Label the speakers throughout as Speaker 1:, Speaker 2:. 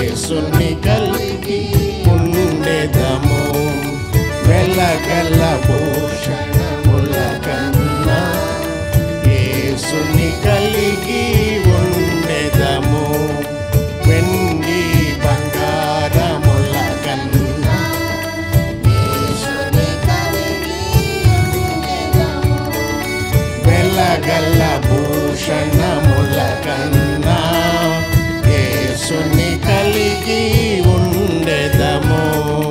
Speaker 1: యేసుని కలిగి ఉండెదము వెలగల భూషణముల కన్నా యేసుని కలిగి ఉండెదము వెండి బంగారముల కన్నా
Speaker 2: యేసుని కలిగి ఉండెదము.
Speaker 1: వెలగల భూషణముల కన్నా యేసుని కలిగి ఉండెదము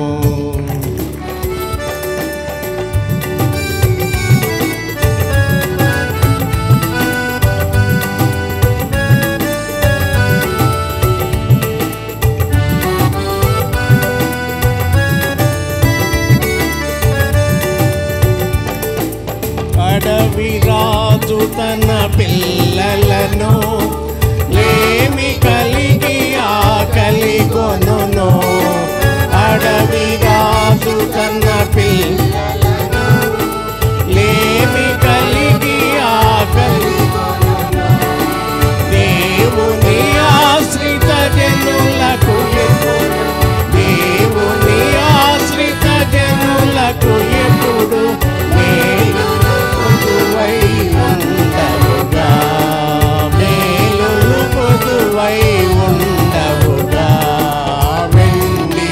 Speaker 1: అడవి రాజు తన పిల్లలను లేమి కలిగి ఆకలి కొనును అడవి రాజు తన పిల్లలను లేమి కలిగి ఆకలి దేవుని ఆశ్రిత జనులకు ఎప్పుడు దేవుని ఆశ్రిత జనులకు ఎప్పుడు మేలు పొదువై ఉండవుగా మేలు పొదువై ఉండవుగా వెండి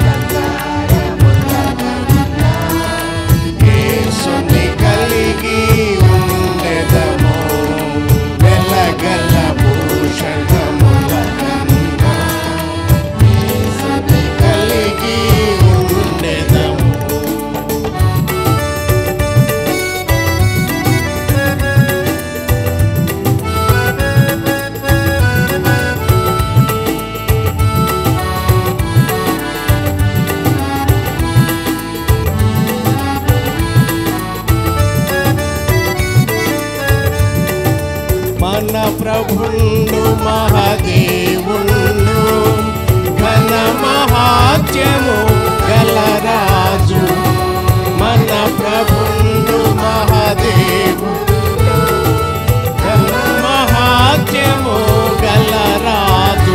Speaker 1: యేసుని కలిగి ఉండెదము వెలగల భూషణముల కన్నా యేసుని కలిగి ఉండెదము మన ప్రభుండు మహాదేవుండు ఘన మహాత్యము గలరాజు మన ప్రభుండు మహాదేవుండు ఘన మహాత్యము గలరాజు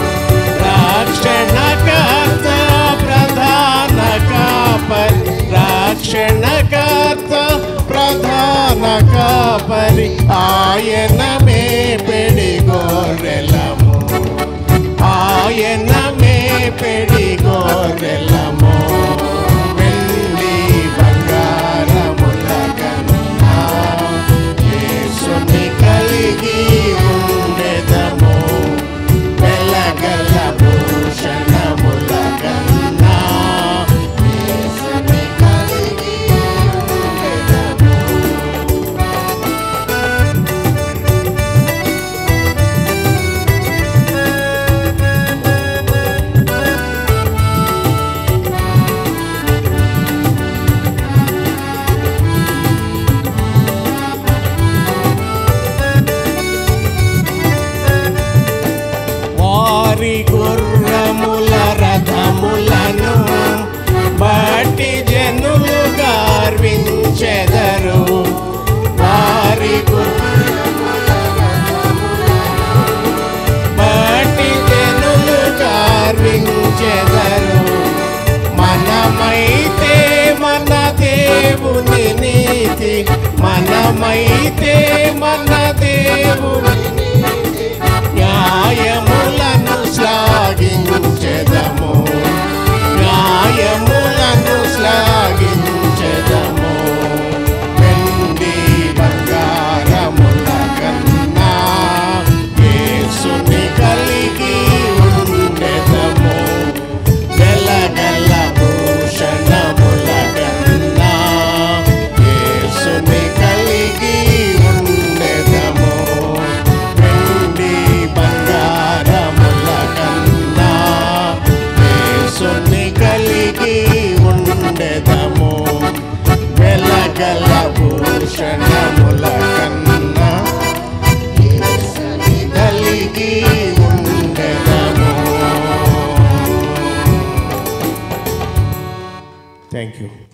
Speaker 1: రాక్షణకర్త ప్రధాన కాపరి రాక్షణకర్త ప్రధాన కాపరి ఆయన మే పెడి గోరెలము ఆయన మే పెడి గోరెలము వెండి బంగారముల కన్నా యేసుని కలిగి ఉండెదము వెలగల భూషణముల కన్నా యేసుని కలిగి ఉండెదము వారి గుర్రముల రథములను బట్టి జనులు గార్వించెదరు వారి గుర్రముల రథములను బట్టి జనులు గార్వించెదరు మనమైతే మన దేవుని నీతి మనమైతే మన దేవుని నీతి న్యాయములను శ్లాఘించెదము న్యాయములను శ్లాఘించెదము వెండి బంగారముల కన్నా యేసుని కలిగి ఉండెదము వెలగల భూషణముల కన్నా యేసుని కలిగి ఉండెదము వెండి బంగారముల కన్నా యేసుని కలిగి ఉండెదము వెలగల భూషణముల కన్నా యేసుని కలిగి ఉండెదము థ్యాంక్ యూ